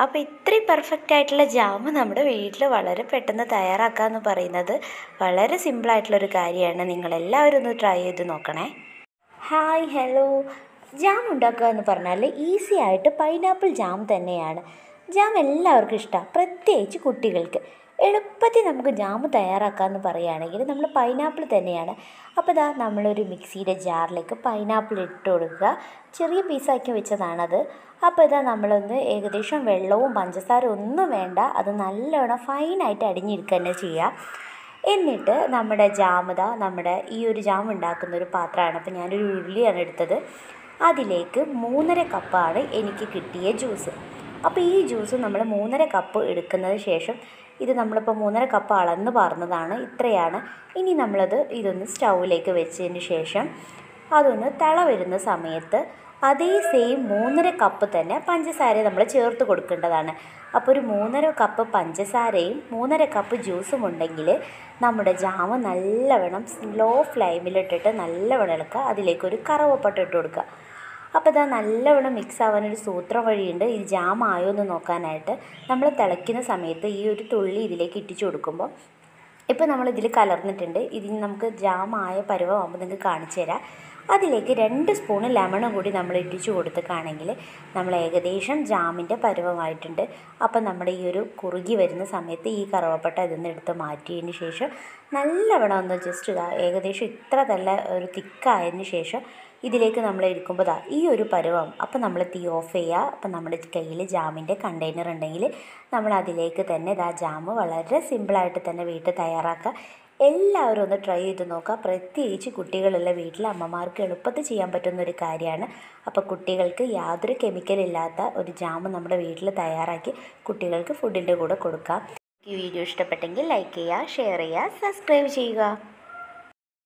അപ്പോൾ ഇത്രയും പെർഫെക്റ്റ് ആയിട്ടുള്ള ജാമ് നമ്മുടെ വീട്ടിൽ വളരെ പെട്ടെന്ന് തയ്യാറാക്കുക എന്ന് പറയുന്നത് വളരെ സിമ്പിളായിട്ടുള്ളൊരു കാര്യമാണ് നിങ്ങളെല്ലാവരും ഒന്ന് ട്രൈ ചെയ്ത് നോക്കണേ ഹായ് ഹലോ ജാം ഉണ്ടാക്കുക എന്ന് പറഞ്ഞാൽ ഈസി ആയിട്ട് പൈനാപ്പിൾ ജാം തന്നെയാണ് ജാം എല്ലാവർക്കും ഇഷ്ടമാണ് പ്രത്യേകിച്ച് കുട്ടികൾക്ക് എളുപ്പത്തിൽ നമുക്ക് ജാം തയ്യാറാക്കാമെന്ന് പറയുകയാണെങ്കിൽ നമ്മൾ പൈനാപ്പിൾ തന്നെയാണ് അപ്പോൾ ഇതാ നമ്മളൊരു മിക്സിയുടെ ജാറിലേക്ക് പൈനാപ്പിൾ ഇട്ട് കൊടുക്കുക ചെറിയ പീസാക്കി വെച്ചതാണത് അപ്പോൾ ഇതാ നമ്മളൊന്ന് ഏകദേശം വെള്ളവും പഞ്ചസാര ഒന്നും വേണ്ട അത് നല്ലോണം ഫൈനായിട്ട് അടിഞ്ഞെടുക്കുക തന്നെ ചെയ്യുക എന്നിട്ട് നമ്മുടെ ജാമത നമ്മുടെ ഈ ഒരു ജാം ഉണ്ടാക്കുന്ന ഒരു പാത്രമാണ് അപ്പോൾ ഞാനൊരു ഉരുളിയാണ് എടുത്തത് അതിലേക്ക് മൂന്നര കപ്പാണ് എനിക്ക് കിട്ടിയ ജ്യൂസ് അപ്പോൾ ഈ ജ്യൂസ് നമ്മൾ മൂന്നര കപ്പ് എടുക്കുന്നതിന് ശേഷം ഇത് നമ്മളിപ്പോൾ മൂന്നര കപ്പ് അളന്ന് പറഞ്ഞതാണ് ഇത്രയാണ് ഇനി നമ്മളത് ഇതൊന്ന് സ്റ്റൗവിലേക്ക് വെച്ചതിന് ശേഷം അതൊന്ന് തിള വരുന്ന സമയത്ത് അതേ സെയിം മൂന്നര കപ്പ് തന്നെ പഞ്ചസാര നമ്മൾ ചേർത്ത് കൊടുക്കേണ്ടതാണ് അപ്പോൾ ഒരു മൂന്നര കപ്പ് പഞ്ചസാരയും മൂന്നര കപ്പ് ജ്യൂസും ഉണ്ടെങ്കിൽ നമ്മുടെ ജാമ് നല്ലവണ്ണം ലോ ഫ്ലെയിമിലിട്ടിട്ട് നല്ലവണ്ണം ഇളക്കുക അതിലേക്ക് ഒരു കറവപ്പട്ട ഇട്ട് കൊടുക്കുക അപ്പോൾ ഇതാ നല്ലവണ്ണം മിക്സ് ആവാനൊരു സൂത്രം വഴിയുണ്ട് ഇത് ജാം ആയോ എന്ന് നോക്കാനായിട്ട് നമ്മൾ തിളയ്ക്കുന്ന സമയത്ത് ഈ ഒരു തുള്ളി ഇതിലേക്ക് ഇട്ടിച്ചു കൊടുക്കുമ്പോൾ ഇപ്പോൾ നമ്മൾ ഇതിൽ കലർന്നിട്ടുണ്ട് ഇതിന് നമുക്ക് ജാം ആയ പരുവമാകുമ്പോൾ നിങ്ങൾക്ക് കാണിച്ചു തരാം അതിലേക്ക് രണ്ട് സ്പൂണ് ലെമണും കൂടി നമ്മൾ ഇട്ടിച്ചു കൊടുക്കുകയാണെങ്കിൽ നമ്മൾ ഏകദേശം ജാമിൻ്റെ പരുവമായിട്ടുണ്ട് അപ്പം നമ്മുടെ ഈ ഒരു കുറുകി വരുന്ന സമയത്ത് ഈ കറുവപ്പട്ട ഇതിൽ നിന്ന് എടുത്ത് മാറ്റിയതിന് ശേഷം നല്ലവണ്ണം ഒന്ന് ജസ്റ്റ് ഇതാ ഏകദേശം ഇത്ര നല്ല ഒരു തിക്കായതിന് ശേഷം ഇതിലേക്ക് നമ്മൾ എടുക്കുമ്പോൾ ദാ ഈ ഒരു പരുവം അപ്പോൾ നമ്മൾ തീ ഓഫ് ചെയ്യുക അപ്പം നമ്മുടെ കയ്യിൽ ജാമിൻ്റെ കണ്ടെയ്നർ ഉണ്ടെങ്കിൽ നമ്മൾ അതിലേക്ക് തന്നെ ഇതാ ജാമ് വളരെ സിമ്പിളായിട്ട് തന്നെ വീട്ടിൽ തയ്യാറാക്കുക എല്ലാവരും ഒന്ന് ട്രൈ ചെയ്ത് നോക്കുക പ്രത്യേകിച്ച് കുട്ടികളുള്ള വീട്ടിൽ അമ്മമാർക്ക് എളുപ്പത്തിൽ ചെയ്യാൻ പറ്റുന്ന ഒരു കാര്യമാണ് അപ്പോൾ കുട്ടികൾക്ക് യാതൊരു കെമിക്കലില്ലാത്ത ഒരു ജാം നമ്മുടെ വീട്ടിൽ തയ്യാറാക്കി കുട്ടികൾക്ക് ഫുഡിൻ്റെ കൂടെ കൊടുക്കാം ഈ വീഡിയോ ഇഷ്ടപ്പെട്ടെങ്കിൽ ലൈക്ക് ചെയ്യുക ഷെയർ ചെയ്യുക സബ്സ്ക്രൈബ് ചെയ്യുക